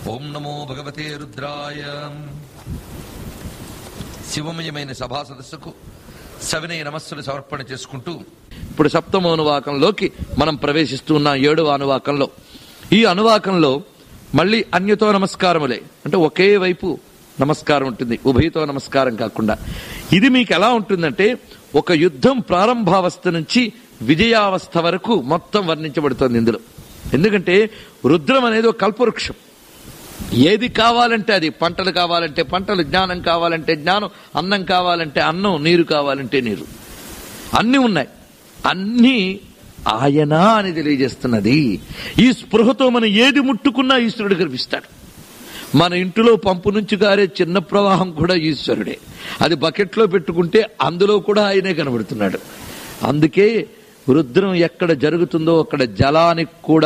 ఓం నమో భగవతే రుద్రాయ శివమయమైన సభా సదస్సుకు సవినయ నమస్సులు సమర్పణ చేసుకుంటూ ఇప్పుడు సప్తమ అనువాకంలోకి మనం ప్రవేశిస్తున్న ఏడవ అనువాకంలో ఈ అనువాకంలో మళ్ళీ అన్యతో నమస్కారములే అంటే ఒకే వైపు నమస్కారం ఉంటుంది ఉభయతో నమస్కారం కాకుండా ఇది మీకు ఎలా ఉంటుందంటే ఒక యుద్ధం ప్రారంభావస్థ నుంచి విజయావస్థ వరకు మొత్తం వర్ణించబడుతోంది ఇందులో ఎందుకంటే రుద్రం అనేది ఒక కల్పవృక్షం ఏది కావాలంటే అది పంటలు కావాలంటే పంటలు జ్ఞానం కావాలంటే జ్ఞానం అన్నం కావాలంటే అన్నం నీరు కావాలంటే నీరు అన్నీ ఉన్నాయి అన్నీ ఆయన అని తెలియజేస్తున్నది ఈ స్పృహతో మనం ఏది ముట్టుకున్నా ఈశ్వరుడు కనిపిస్తాడు మన ఇంటిలో పంపు నుంచి గారే చిన్న ప్రవాహం కూడా ఈశ్వరుడే అది బకెట్లో పెట్టుకుంటే అందులో కూడా ఆయనే కనబడుతున్నాడు అందుకే రుద్రం ఎక్కడ జరుగుతుందో అక్కడ జలానికి కూడా